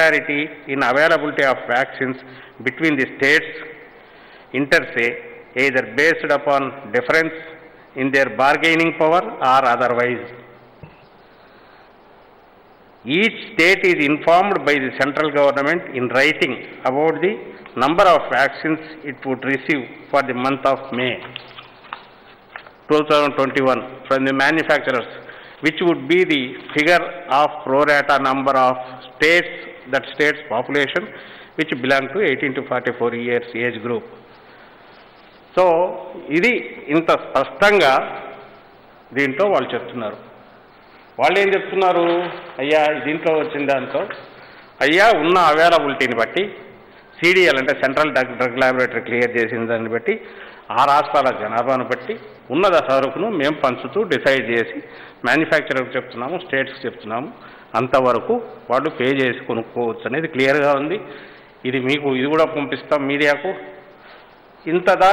disparity in availability of vaccines between the states inter se, either based upon difference in their bargaining power or otherwise. Each state is informed by the central government in writing about the number of vaccines it would receive for the month of May 2021 from the manufacturers, which would be the figure of pro rata number of states, that state's population, which belong to 18 to 44 years age group. So ఇది ఇంత స్పష్టంగా దీంట్లో వాళ్ళు చెప్తున్నారు వాళ్ళు ఏం చెప్తున్నారు అయ్యా దీంట్లో వచ్చిన దాంట్లో అయ్యా ఉన్న అవైలబిలిటీని బట్టి సిడిఎల్ అంటే central drug drug laboratory clear చేసిన దాన్ని బట్టి ఆ రాష్ట్రాల జనాభాను బట్టి ఉన్నద సరుకును మేము పంచుతూ డిసైడ్ చేసి మ్యానుఫ్యాక్చరర్కి చెప్తున్నాము స్టేట్స్కి చెప్తున్నాము అంతవరకు వాళ్ళు పే చేసి కొనుక్కోవచ్చు అనేది క్లియర్గా ఉంది ఇది మీకు ఇది కూడా పంపిస్తాం మీడియాకు ఇంతదా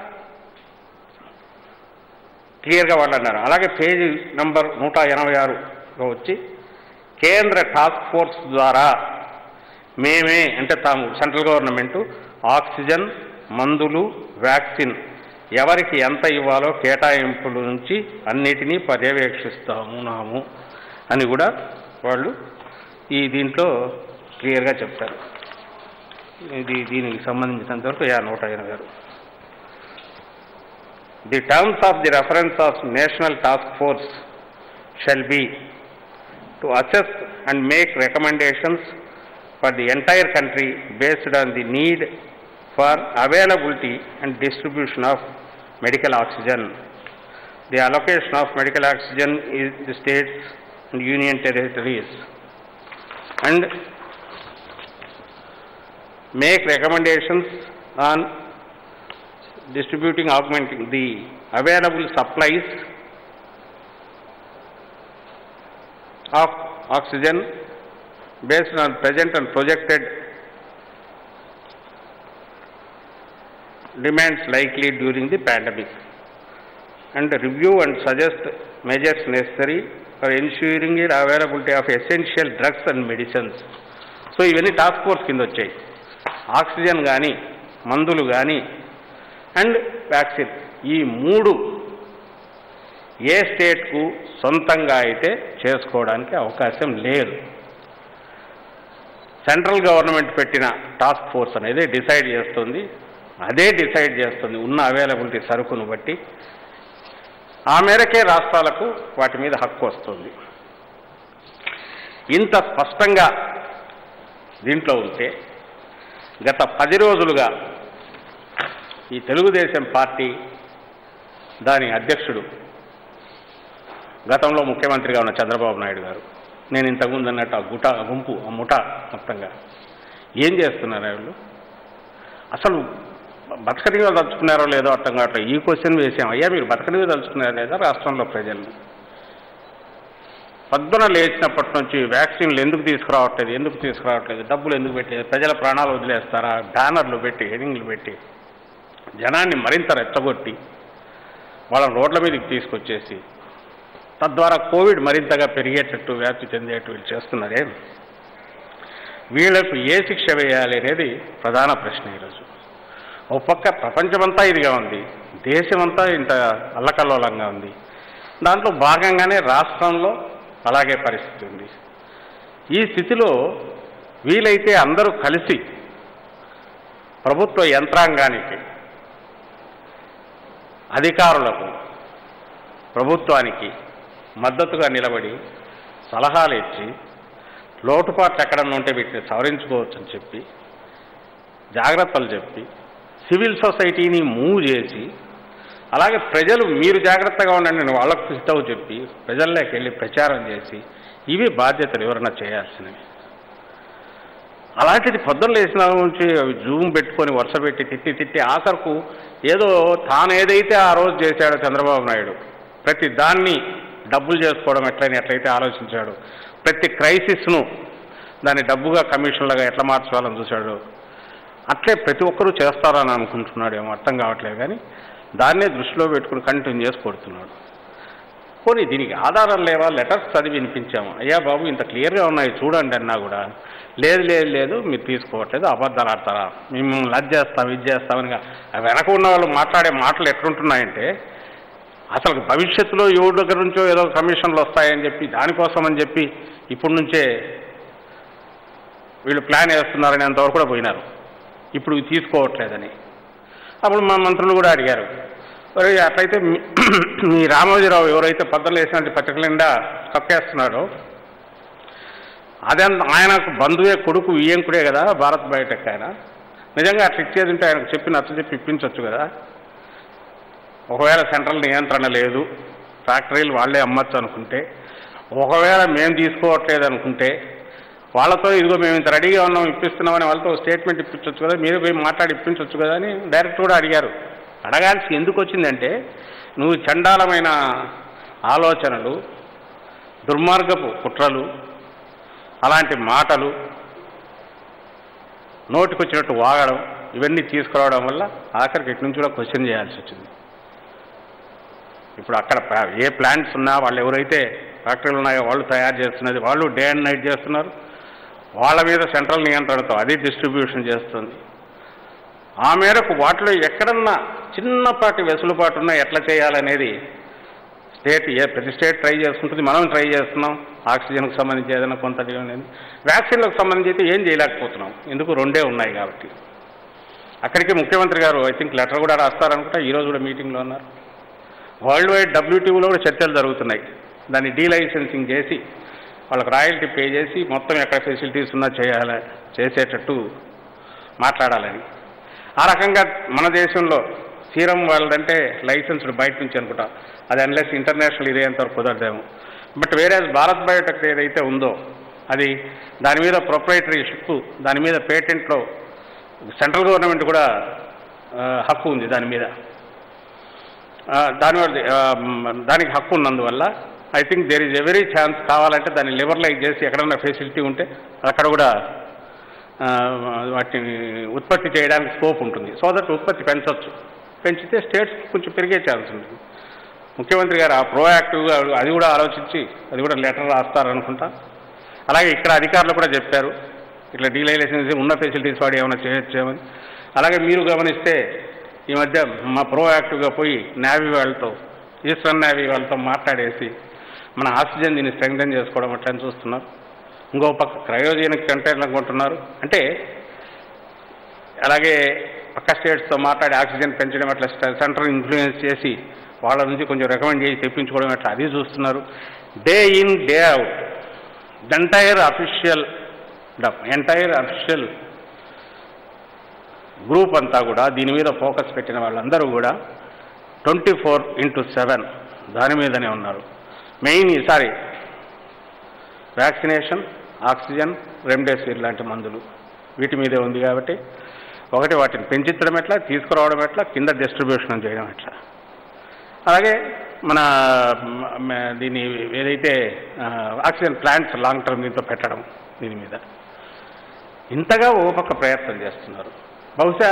క్లియర్గా వాళ్ళు అన్నారు అలాగే పేజీ నంబర్ నూట ఎనభై ఆరులో వచ్చి కేంద్ర టాస్క్ ఫోర్స్ ద్వారా మేమే అంటే తాము సెంట్రల్ గవర్నమెంట్ ఆక్సిజన్ మందులు వ్యాక్సిన్ ఎవరికి ఎంత ఇవ్వాలో కేటాయింపుల నుంచి అన్నిటినీ పర్యవేక్షిస్తామున్నాము అని కూడా వాళ్ళు ఈ దీంట్లో క్లియర్గా చెప్తారు ఇది దీనికి సంబంధించినంతవరకు యా నూట ఎనభై ఆరు The terms of the reference of National Task Force shall be to assess and make recommendations for the entire country based on the need for availability and distribution of medical oxygen. The allocation of medical oxygen is the states and union territories. And make recommendations on distributing, augmenting the available supplies of oxygen based on present and projected demands likely during the pandemic and review and suggest measures necessary for ensuring the availability of essential drugs and medicines. So ఇవన్నీ task force కింద వచ్చాయి oxygen కానీ మందులు కానీ and vaccine ఈ మూడు ఏ స్టేట్కు సొంతంగా అయితే చేసుకోవడానికి అవకాశం లేదు సెంట్రల్ గవర్నమెంట్ పెట్టిన టాస్క్ ఫోర్స్ అనేది డిసైడ్ చేస్తుంది అదే డిసైడ్ చేస్తుంది ఉన్న అవైలబిలిటీ సరుకును బట్టి ఆ మేరకే రాష్ట్రాలకు వాటి మీద హక్కు వస్తుంది ఇంత స్పష్టంగా దీంట్లో ఉంటే గత పది రోజులుగా ఈ తెలుగుదేశం పార్టీ దాని అధ్యక్షుడు గతంలో ముఖ్యమంత్రిగా ఉన్న చంద్రబాబు నాయుడు గారు నేను ఇంతకుముందు అన్నట్టు ఆ గుట ఆ గుంపు ఆ ముఠ మొత్తంగా ఏం చేస్తున్నారు వీళ్ళు అసలు బతకనిగా తలుచుకున్నారో లేదో అర్థం కావట్లేదు ఈ క్వశ్చన్ వేసాం అయ్యా మీరు బతకనిగా తలుచుకున్నారా లేదా రాష్ట్రంలో ప్రజల్ని పొద్దున లేచినప్పటి నుంచి వ్యాక్సిన్లు ఎందుకు తీసుకురావట్లేదు ఎందుకు తీసుకురావట్లేదు డబ్బులు ఎందుకు పెట్టలేదు ప్రజల ప్రాణాలు వదిలేస్తారా బ్యానర్లు పెట్టి హెడింగ్లు పెట్టి జనాన్ని మరింత రెచ్చగొట్టి వాళ్ళ రోడ్ల మీదకి తీసుకొచ్చేసి తద్వారా కోవిడ్ మరింతగా పెరిగేటట్టు వ్యాప్తి చెందేట్టు వీళ్ళు చేస్తున్నారే వీళ్లకు ఏ శిక్ష వేయాలి అనేది ప్రధాన ప్రశ్న ఈరోజు ఒక పక్క ప్రపంచమంతా ఇదిగా ఉంది దేశమంతా ఇంత అల్లకల్లోలంగా ఉంది దాంట్లో భాగంగానే రాష్ట్రంలో అలాగే పరిస్థితి ఉంది ఈ స్థితిలో వీలైతే అందరూ కలిసి ప్రభుత్వ యంత్రాంగానికి అధికారులకు ప్రభుత్వానికి మద్దతుగా నిలబడి సలహాలు ఇచ్చి లోటుపాట్లు ఎక్కడన్నా ఉంటే వీటిని సవరించుకోవచ్చని చెప్పి జాగ్రత్తలు చెప్పి సివిల్ సొసైటీని మూవ్ చేసి అలాగే ప్రజలు మీరు జాగ్రత్తగా ఉండండి నేను వాళ్ళకు హితవు చెప్పి ప్రజల్లోకి వెళ్ళి ప్రచారం చేసి ఇవి బాధ్యతలు ఎవరన్నా చేయాల్సినవి అలాంటిది పొద్దున్న లేచిన నుంచి అవి జూమ్ పెట్టుకొని వరుస పెట్టి తిట్టి తిట్టి ఆఖరకు ఏదో తాను ఏదైతే ఆ రోజు చేశాడో చంద్రబాబు నాయుడు ప్రతి దాన్ని డబ్బులు చేసుకోవడం ఎట్లని ఎట్లయితే ఆలోచించాడు ప్రతి క్రైసిస్ను దాన్ని డబ్బుగా కమిషన్లుగా ఎట్లా మార్చుకోవాలని చూశాడు అట్లే ప్రతి ఒక్కరూ చేస్తారని అనుకుంటున్నాడు ఏమో అర్థం కావట్లేదు కానీ దాన్నే దృష్టిలో పెట్టుకుని కంటిన్యూ చేసి కొడుతున్నాడు పోనీ దీనికి ఆధారం లేవా లెటర్స్ చదివి వినిపించాము అయ్యా బాబు ఇంత క్లియర్గా ఉన్నాయి చూడండి అన్నా కూడా లేదు లేదు లేదు మీరు తీసుకోవట్లేదు అబద్ధాలు ఆడతారా మేము లజ్ చేస్తాం ఇది చేస్తామని కా- ఆ వెనక ఉన్న వాళ్ళు మాట్లాడే మాటలు ఎట్లుంటున్నాయంటే అసలు భవిష్యత్తులో ఎవరి దగ్గర నుంచో ఏదో కమిషన్లు వస్తాయని చెప్పి దానికోసం అని చెప్పి ఇప్పటి నుంచే వీళ్ళు ప్లాన్ వేస్తున్నారని అంతవరకు కూడా పోయినారు ఇప్పుడు ఇవి తీసుకోవట్లేదని అప్పుడు మా మంత్రులు కూడా అడిగారు మరి అట్లయితే మీ- మీ రామోజీరావు ఎవరైతే పద్దలు వేసినట్టు పత్రికల నిండా కప్పేస్తున్నాడో అదే ఆయనకు బంధువే కొడుకు వియ్యంకుడే కదా భారత్ బయోటెక్ ఆయన నిజంగా అట్లా ఇచ్చేది ఉంటే ఆయనకు చెప్పి నచ్చ చెప్పి ఇప్పించవచ్చు కదా ఒకవేళ సెంట్రల్ నియంత్రణ లేదు ఫ్యాక్టరీలు వాళ్ళే అమ్మచ్చు అనుకుంటే ఒకవేళ మేము తీసుకోవట్లేదు అనుకుంటే వాళ్ళతో ఇదిగో మేము ఇంత రెడీగా ఉన్నాం ఇప్పిస్తున్నామని వాళ్ళతో స్టేట్మెంట్ ఇప్పించవచ్చు కదా మీరు పోయి మాట్లాడి ఇప్పించవచ్చు కదా అని డైరెక్ట్ కూడా అడిగారు అడగాల్సి ఎందుకు వచ్చిందంటే నువ్వు చండాలమైన ఆలోచనలు దుర్మార్గపు కుట్రలు అలాంటి మాటలు నోటికొచ్చినట్టు వాగడం ఇవన్నీ తీసుకురావడం వల్ల ఆఖరికి ఇటు నుంచి కూడా క్వశ్చన్ చేయాల్సి వచ్చింది ఇప్పుడు అక్కడ ప్లా- ఏ ప్లాంట్స్ ఉన్నా వాళ్ళు ఎవరైతే ఫ్యాక్టరీలు ఉన్నాయో వాళ్ళు తయారు చేస్తున్నది వాళ్ళు డే అండ్ నైట్ చేస్తున్నారు వాళ్ళ మీద సెంట్రల్ నియంత్రణతో అది డిస్ట్రిబ్యూషన్ చేస్తుంది ఆ మేరకు వాటిలో ఎక్కడన్నా చిన్నపాటి వెసులుబాటు ఉన్నా ఎట్లా చేయాలనేది స్టేట్ ఏ ప్రతి స్టేట్ ట్రై చేసుకుంటుంది మనం ట్రై చేస్తున్నాం ఆక్సిజన్కి సంబంధించి ఏదైనా కొంత అనేది వ్యాక్సిన్లకు సంబంధించి అయితే ఏం చేయలేకపోతున్నాం ఎందుకు రెండే ఉన్నాయి కాబట్టి అక్కడికి ముఖ్యమంత్రి గారు ఐ థింక్ లెటర్ కూడా రాస్తారనుకుంటా ఈరోజు కూడా మీటింగ్లో ఉన్నారు వరల్డ్ వైడ్ డబ్ల్యూటీఓలో కూడా చర్చలు జరుగుతున్నాయి దాన్ని డీలైసెన్సింగ్ చేసి వాళ్ళకి రాయల్టీ పే చేసి మొత్తం ఎక్కడ ఫెసిలిటీస్ ఉన్నా చేయాలి చేసేటట్టు మాట్లాడాలని ఆ రకంగా మన దేశంలో సీరం వాళ్ళదంటే లైసెన్స్డ్ బయట నుంచి అనుకుంటా అది అన్లెస్ ఇంటర్నేషనల్ ఇదేంత వరకు కుదరదేమో బట్ వేరే భారత్ బయోటెక్ ఏదైతే ఉందో అది దాని మీద ప్రొపరేటరీషిప్ దాని మీద పేటెంట్లో సెంట్రల్ గవర్నమెంట్ కూడా ఆ, హక్కు ఉంది దాని మీద ఆ, దానివల్ల ఆ, మ్, దానికి హక్కు ఉన్నందువల్ల I think there is every chance కావాలంటే దాన్ని లిబరలైజ్ చేసి ఎక్కడన్నా ఫెసిలిటీ ఉంటే అక్కడ కూడా ఆ, వాటిని ఉత్పత్తి చేయడానికి స్కోప్ ఉంటుంది సో దట్ ఉత్పత్తి పెంచవచ్చు పెంచితే స్టేట్స్ కొంచెం పెరిగే ఛాన్స్ ఉంటుంది ముఖ్యమంత్రి గారు ఆ ప్రోయాక్టివ్గా అది కూడా ఆలోచించి అది కూడా లెటర్ రాస్తారనుకుంటా అలాగే ఇక్కడ అధికారులు కూడా చెప్పారు ఇట్లా డీలైలైసెన్స్ ఉన్న ఫెసిలిటీస్ వాడు ఏమైనా చేయొచ్చేమని అలాగే మీరు గమనిస్తే ఈ మధ్య మా ప్రోయాక్టివ్గా పోయి నేవీ వాళ్ళతో ఈస్టర్న్ నేవీ వాళ్ళతో మాట్లాడేసి మన ఆక్సిజన్ దీన్ని స్ట్రెంగ్థన్ చేసుకోవడం అట్లా అని చూస్తున్నారు ఇంకో పక్క క్రయోజనిక్ కంటైనర్లు కొంటున్నారు అంటే అలాగే పక్క స్టేట్స్తో మాట్లాడి ఆక్సిజన్ పెంచడం అట్లా సెంటర్ ఇన్ఫ్లుయెన్స్ చేసి వాళ్ళ నుంచి కొంచెం రికమెండ్ చేసి తెప్పించుకోవడం అట్లా అది చూస్తున్నారు day in day out the entire official the entire official group అంతా కూడా దీని మీద ఫోకస్ పెట్టిన వాళ్ళందరూ కూడా ట్వంటీ ఫోర్ ఇంటూ సెవెన్ దాని మీదనే ఉన్నారు మెయిన్ ఈసారి వ్యాక్సినేషన్ ఆక్సిజన్ రెమ్డెసివిర్ లాంటి మందులు వీటి మీదే ఉంది కాబట్టి ఒకటి వాటిని పెంచించడం ఎట్లా తీసుకురావడం ఎట్లా కింద డిస్ట్రిబ్యూషన్ చేయడం ఎట్లా అలాగే మన మ- మ- దీన్ని ఏదైతే ఆ, ఆక్సిజన్ ప్లాంట్స్ లాంగ్ టర్మ్ దీంతో పెట్టడం దీని మీద ఇంతగా ఓ పక్క ప్రయత్నం చేస్తున్నారు బహుశా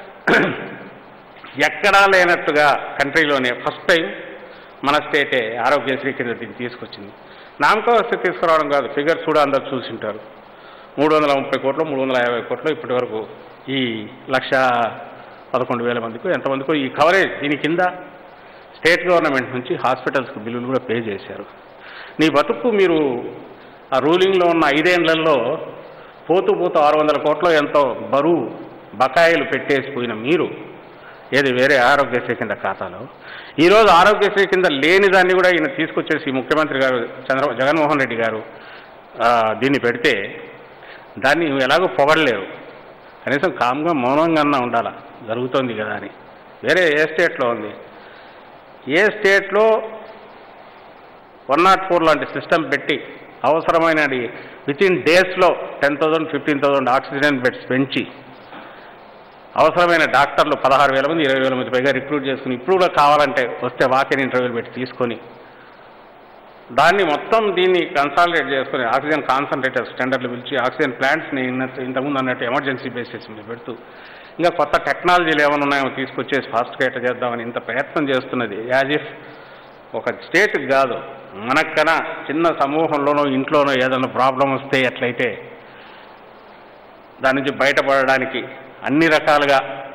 ఎక్కడా లేనట్టుగా కంట్రీలోనే ఫస్ట్ టైం మన స్టేటే ఆరోగ్యశ్రీ కింద దీన్ని తీసుకొచ్చింది నామకావస్థ తీసుకురావడం కాదు ఫిగర్స్ కూడా అందరు చూసింటారు మూడు వందల ముప్పై కోట్లు మూడు వందల యాభై కోట్లు ఇప్పటి వరకు ఈ లక్ష పదకొండు వేల మందికి ఎంతమందికో ఈ కవరేజ్ దీని కింద స్టేట్ గవర్నమెంట్ నుంచి హాస్పిటల్స్కి బిల్లులు కూడా పే చేశారు నీ బతుకు మీరు ఆ రూలింగ్లో ఉన్న ఐదేళ్లలో పోతూ పోతూ ఆరు వందల కోట్లు ఎంతో బరువు బకాయిలు పెట్టేసిపోయిన మీరు ఏది వేరే ఆరోగ్యశ్రీ కింద ఖాతాలో ఈరోజు ఆరోగ్యశ్రీ కింద లేని దాన్ని కూడా ఈయన తీసుకొచ్చేసి ముఖ్యమంత్రి గారు చంద్ర జగన్మోహన్ రెడ్డి గారు ఆ, దీన్ని పెడితే దాన్ని ఎలాగో పొగడలేరు కనీసం కామ్గా మౌనంగా అన్నా ఉండాలా జరుగుతోంది కదా అని వేరే ఏ స్టేట్లో ఉంది ఏ స్టేట్లో వన్ నాట్ ఫోర్ లాంటి సిస్టమ్ పెట్టి అవసరమైనది విత్ ఇన్ డేస్లో ten thousand fifteen thousand oxygen beds పెంచి అవసరమైన డాక్టర్లు పదహారు వేల మంది ఇరవై వేల మంది పైగా రిక్రూట్ చేసుకుని ఇప్పుడు కూడా కావాలంటే వస్తే వాకిన్ ఇంటర్వ్యూలు పెట్టి తీసుకొని దాన్ని మొత్తం దీన్ని కన్సాలిడేట్ చేసుకుని ఆక్సిజన్ కాన్సన్ట్రేటర్స్ టెండర్లు పిలిచి ఆక్సిజన్ ప్లాంట్స్ని ఇంతకుముందు అన్నట్టు ఎమర్జెన్సీ బేసిస్ మీద పెడుతూ ఇంకా కొత్త టెక్నాలజీలు ఏమైనా ఉన్నాయో తీసుకొచ్చేసి ఫాస్ట్గా ఎట్లా చేద్దామని ఇంత ప్రయత్నం చేస్తున్నది యాజ్ ఇఫ్ ఒక స్టేట్కి కాదు మనకన్నా చిన్న సమూహంలోనో ఇంట్లోనో ఏదైనా ప్రాబ్లం వస్తే ఎట్లయితే దాని నుంచి బయటపడడానికి అన్ని రకాలుగా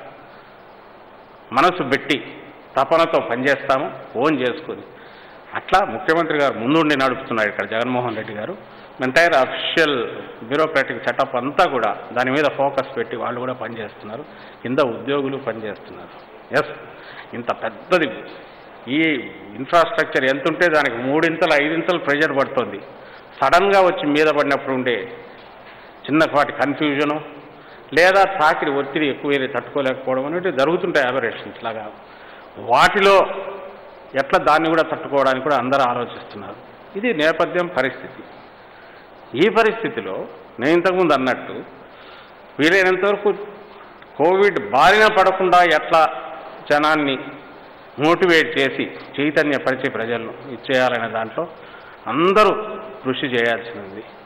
మనసు పెట్టి తపనతో పనిచేస్తాము ఫోన్ చేసుకొని అట్లా ముఖ్యమంత్రి గారు ముందుండి నడుపుతున్నారు ఇక్కడ జగన్మోహన్ రెడ్డి గారు ఎంటైర్ అఫిషియల్ బ్యూరోక్రాటిక్ సెటప్ అంతా కూడా దాని మీద ఫోకస్ పెట్టి వాళ్ళు కూడా పనిచేస్తున్నారు కింద ఉద్యోగులు పనిచేస్తున్నారు ఎస్ ఇంత పెద్దది ఈ ఇన్ఫ్రాస్ట్రక్చర్ ఎంత ఉంటే దానికి మూడింతలు ఐదింతలు ప్రెషర్ పడుతుంది సడన్గా వచ్చి మీద పడినప్పుడు ఉండే చిన్నపాటి కన్ఫ్యూజను లేదా తాకిడి ఒత్తిడి ఎక్కువ తట్టుకోలేకపోవడం అనేవి జరుగుతుంటాయి అబరేషన్స్ లాగా వాటిలో ఎట్లా దాన్ని కూడా తట్టుకోవడానికి కూడా అందరూ ఆలోచిస్తున్నారు ఇది నేపథ్యం పరిస్థితి ఈ పరిస్థితిలో నేను ఇంతకుముందు అన్నట్టు వీలైనంత వరకు కోవిడ్ బారిన పడకుండా ఎట్లా జనాన్ని మోటివేట్ చేసి చైతన్యపరిచి ప్రజలను ఇచ్చేయాలనే దాంట్లో అందరూ కృషి చేయాల్సి ఉంది